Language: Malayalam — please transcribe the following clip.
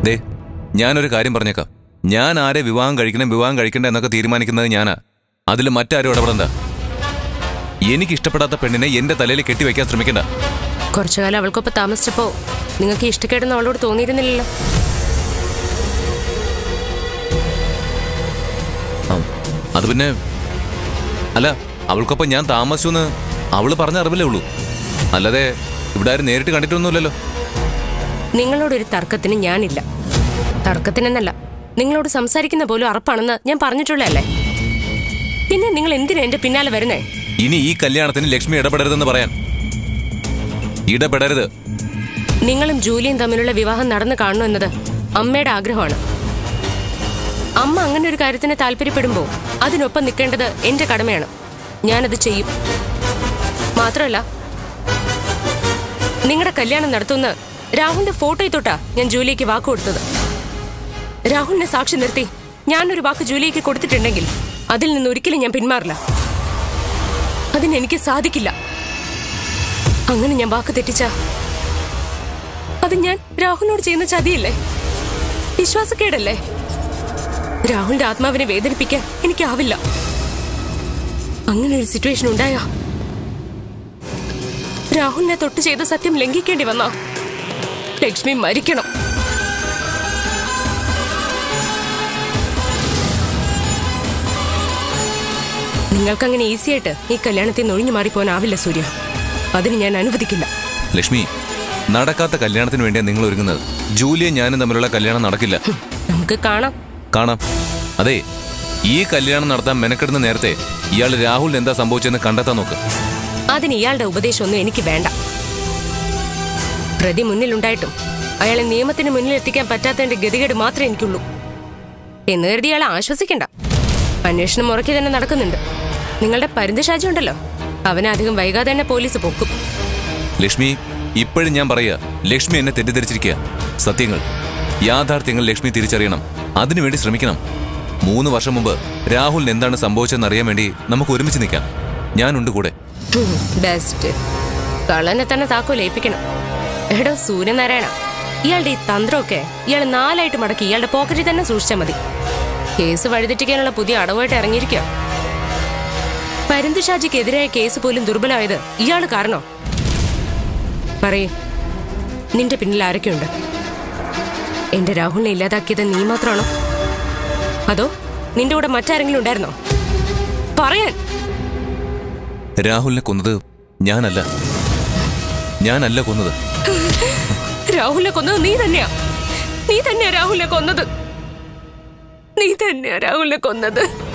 ദേ ഞാനൊരു കാര്യം പറഞ്ഞേക്കാം ഞാൻ ആരെ വിവാഹം കഴിക്കണം വിവാഹം കഴിക്കണ്ട എന്നൊക്കെ തീരുമാനിക്കുന്നത് ഞാനാ അതിൽ മറ്റാരും ഇടപെടണ്ട എനിക്ക് ഇഷ്ടപ്പെടാത്ത പെണ്ണിനെ എന്റെ തലയിൽ കെട്ടിവെക്കാൻ ശ്രമിക്കണ്ട കുറച്ചു കാലം അവൾക്കൊപ്പം താമസിച്ചപ്പോ നിങ്ങൾക്ക് ഇഷ്ടക്കേടെന്ന് അവളോട് തോന്നിയിരുന്നില്ലല്ലോ ആ, അത് പിന്നെ അല്ല അവൾക്കൊപ്പം ഞാൻ താമസിച്ചു എന്ന് അവള് പറഞ്ഞ അറിവില്ലേ ഉള്ളൂ അല്ലാതെ ഇവിടെ ആരും നേരിട്ട് കണ്ടിട്ടൊന്നുമില്ലല്ലോ നിങ്ങളോടൊരു തർക്കത്തിന് ഞാനില്ല തർക്കത്തിനെന്നല്ല നിങ്ങളോട് സംസാരിക്കുന്ന പോലും അറപ്പാണെന്ന് ഞാൻ പറഞ്ഞിട്ടുള്ളതല്ലേ പിന്നെ നിങ്ങൾ എന്തിനാ എന്റെ പിന്നാലെ വരുന്നേ ഇനി ഈ കല്യാണത്തിന് ലക്ഷ്മി ഇടപെടരുതെന്ന് പറയാൻ ഇടപെടരുത് നിങ്ങളും ജൂലിയും തമ്മിലുള്ള വിവാഹം നടന്നു കാണണം എന്നത് അമ്മയുടെ ആഗ്രഹമാണ് അമ്മ അങ്ങനെ ഒരു കാര്യത്തിന് താല്പര്യപ്പെടുമ്പോൾ അതിനൊപ്പം നിൽക്കേണ്ടത് എന്റെ കടമയാണ് ഞാനത് ചെയ്യും മാത്രമല്ല നിങ്ങളുടെ കല്യാണം നടത്തുന്ന രാഹുലിന്റെ ഫോട്ടോയിൽ തൊട്ടാ ഞാൻ ജൂലിയയ്ക്ക് വാക്ക് കൊടുത്തത് രാഹുലിനെ സാക്ഷി നിർത്തി ഞാനൊരു വാക്ക് ജൂലിയയ്ക്ക് കൊടുത്തിട്ടുണ്ടെങ്കിൽ അതിൽ നിന്ന് ഒരിക്കലും ഞാൻ പിന്മാറില്ല അതിനെനിക്ക് സാധിക്കില്ല അങ്ങനെ ഞാൻ വാക്ക് തെറ്റിച്ചാ അത് ഞാൻ രാഹുലിനോട് ചെയ്യുന്ന ചതിയല്ലേ വിശ്വാസക്കേടല്ലേ രാഹുലിന്റെ ആത്മാവിനെ വേദനിപ്പിക്കാൻ എനിക്കാവില്ല അങ്ങനെ ഒരു സിറ്റുവേഷൻ ഉണ്ടായോ രാഹുലിനെ തൊട്ട് ചെയ്ത സത്യം ലംഘിക്കേണ്ടി വന്നോ ലക്ഷ്മി മരിക്കണം നിങ്ങൾക്കങ്ങനെ ഈസി ആയിട്ട് ഈ കല്യാണത്തിൽ നിന്ന് ഒഴിഞ്ഞു മാറിപ്പോനാവില്ല സൂര്യ അതിന് ഞാൻ അനുവദിക്കില്ല ലക്ഷ്മി നടക്കാത്ത കല്യാണത്തിന് വേണ്ടിയാണ് നിങ്ങൾ ഒരുങ്ങുന്നത് ജൂലിയും ഞാനും തമ്മിലുള്ള കല്യാണം നടക്കില്ല നമുക്ക് കാണാം കാണാം അതെ ഈ കല്യാണം നടത്താൻ മെനക്കെടുന്ന നേരത്തെ ഇയാൾ രാഹുലിന് എന്താ സംഭവിച്ചെന്ന് കണ്ടെത്താൻ നോക്ക് അതിന് ഇയാളുടെ ഉപദേശമൊന്നും എനിക്ക് വേണ്ട പ്രതി മുന്നിലുണ്ടായിട്ടും അയാളെ നിയമത്തിന് മുന്നിൽ എത്തിക്കാൻ പറ്റാത്തതിന്റെ ഗതികേട് മാത്രമേ എനിക്കുള്ളൂ എന്ന് കരുതി ഇയാളെ ആശ്വസിക്കണ്ട അന്വേഷണം മുറക്കി തന്നെ നടക്കുന്നുണ്ട് നിങ്ങളുടെ പരുന്ത് ഉണ്ടല്ലോ അവനെ അധികം വൈകാതെ തന്നെ പോലീസ് പൊക്കും ലക്ഷ്മി ഇപ്പോഴും ഞാൻ പറയാ ലക്ഷ്മി എന്നെ തെറ്റിദ്ധരിച്ചിരിക്കുക സത്യങ്ങൾ യാഥാർത്ഥ്യങ്ങൾ ലക്ഷ്മി തിരിച്ചറിയണം അതിനുവേണ്ടി ശ്രമിക്കണം മൂന്ന് വർഷം മുമ്പ് രാഹുലിന് എന്താണ് സംഭവിച്ചതെന്ന് അറിയാൻ വേണ്ടി നമുക്ക് ഒരുമിച്ച് നിൽക്കാം ഞാനുണ്ട് കൂടെ ബെസ്റ്റ് കള്ളനെ തന്നെ താക്കോൽ ഏൽപ്പിക്കണം എടോ സൂര്യനാരായണ ഇയാളുടെ ഈ തന്ത്രമൊക്കെ ഇയാൾ നാലായിട്ട് മടക്കി ഇയാളുടെ പോക്കറ്റിൽ തന്നെ സൂക്ഷിച്ചാൽ മതി കേസ് വഴിതെറ്റിക്കാനുള്ള പുതിയ അടവായിട്ട് ഇറങ്ങിയിരിക്കുക പരുന്തുഷാജിക്കെതിരായ കേസ് പോലും ദുർബലമായത് ഇയാള് കാരണോ പറയേ നിന്റെ പിന്നിൽ ആരൊക്കെയുണ്ട് എന്റെ രാഹുലിനെ ഇല്ലാതാക്കിയത് നീ മാത്രമാണോ അതോ നിന്റെ കൂടെ മറ്റാരെങ്കിലും ഉണ്ടായിരുന്നോ പറയാൻ രാഹുലിനെ കൊന്നത് ഞാനല്ല ഞാനല്ല കൊന്നത് രാഹുലിനെ കൊന്നത് നീ തന്നെയാ നീ തന്നെയാ രാഹുലിനെ കൊന്നത് നീ തന്നെയാ രാഹുലിനെ കൊന്നത്